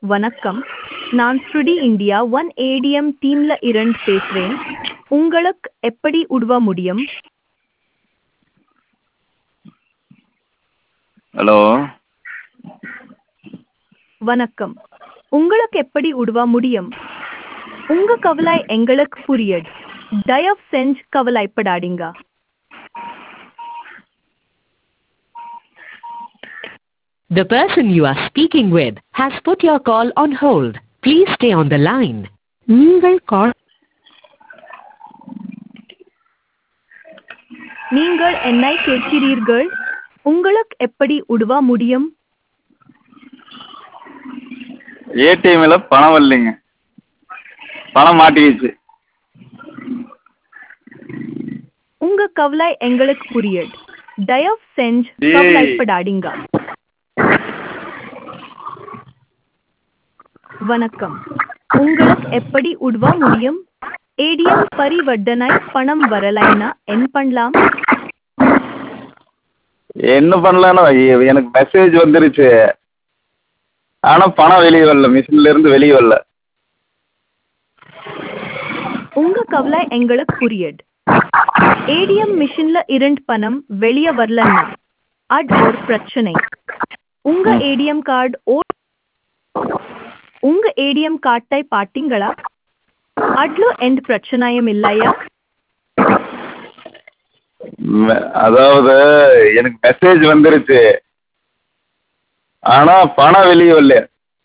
வணக்கம் நான் ஸ்ருடி இந்தியா ஒன் ஏடிஎம் டீம்ல இருந்து பேசுறேன் உங்களுக்கு எப்படி உதவ முடியும் ஹலோ வணக்கம் உங்களுக்கு எப்படி உதவ முடியும் உங்க கவலை எங்களுக்கு புரியுது தயவு செஞ்சு கவலைப்படாதீங்க The person you are speaking with has put your call on hold. Please stay on the line. நீங்கள் கால் நீங்கள் என்னை கேட்கிறீர்கள் உங்களுக்கு எப்படி உதவ முடியும் ஏடிஎம்ல பணம் வரலைங்க பணம் மாட்டிக்கிச்சு உங்க கவலை எங்களுக்கு புரியுது தயவு செஞ்சு ஏய். கவலைப்படாதீங்க வணக்கம் உங்களுக்கு எப்படி உதவ முடியும் ஏடிஎம் பரிவர்த்தனை பணம் வரலைன்னா என்ன பண்ணலாம் என்ன பண்ணலான்னா எ- எனக்கு மெசேஜ் வந்துருச்சு ஆனா பணம் வெளியே வரல மிஷின்ல இருந்து வெளியே வரல உங்க கவலை எங்களுக்கு புரியுது ஏடிஎம் மிஷின்ல இருந்து பணம் வெளிய வரலன்னா அது ஒரு பிரச்சனை உங்க ஏடிஎம் கார்டு ஓ உங்க ஏடிஎம் கார்டை பாத்தீங்களா அட்லோ எந்த பிரச்சனையும் இல்லையா ம- அதாவது எனக்கு மெசேஜ் வந்துருச்சு ஆனா பணம் வெளியே வரல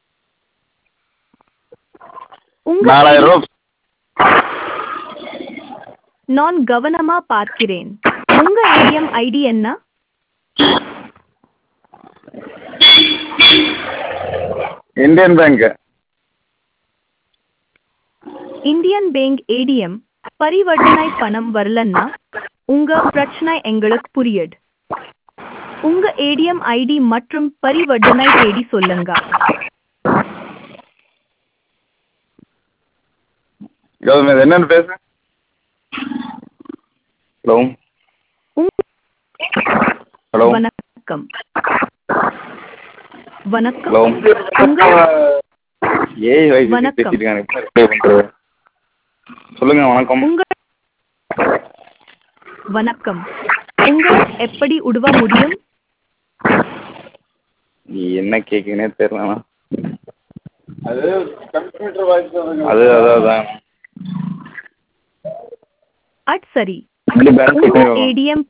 உங்க நாலாயிரம் ரூபா நான் கவனமா பார்க்கிறேன் உங்க ஏடிஎம் ஐடி என்ன Indian bank Indian bank ATM பரிவர்த்தனை பணம் வரலன்னா உங்க பிரச்சனை எங்களுக்கு புரியுது உங்க ஏடிஎம் ஐடி மற்றும் பரிவர்த்தனை தேடி சொல்லுங்க கௌதம் என்னன்னு பேச ஹலோ உங்க- ஹலோ வணக்கம் வணக்கம் ஹலோ உங்க ஏய் வயசு வணக்கம். பேசிருக்காங்க எப்படி reply பண்றது சொல்லுங்க வணக்கம் உங்க வணக்கம் உங்களுக்கு எப்படி உதவ முடியும் நீ என்ன கேக்குனே தெரியல அது கம்ப்யூட்டர் வாய்ஸ் அது அதான் அதான் அட் சரி இப்படி பேங்க் உங்க போயிட்டு ஏடிஎம்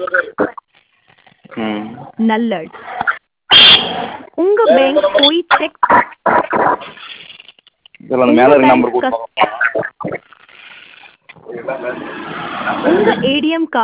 ம் நல்லது உங்க பேங்க் போய் செக் இதில் அந்த மேலே இருக்க உங்க நம்பர் bank கொடுப்பாங்க உங்க ஏடிஎம்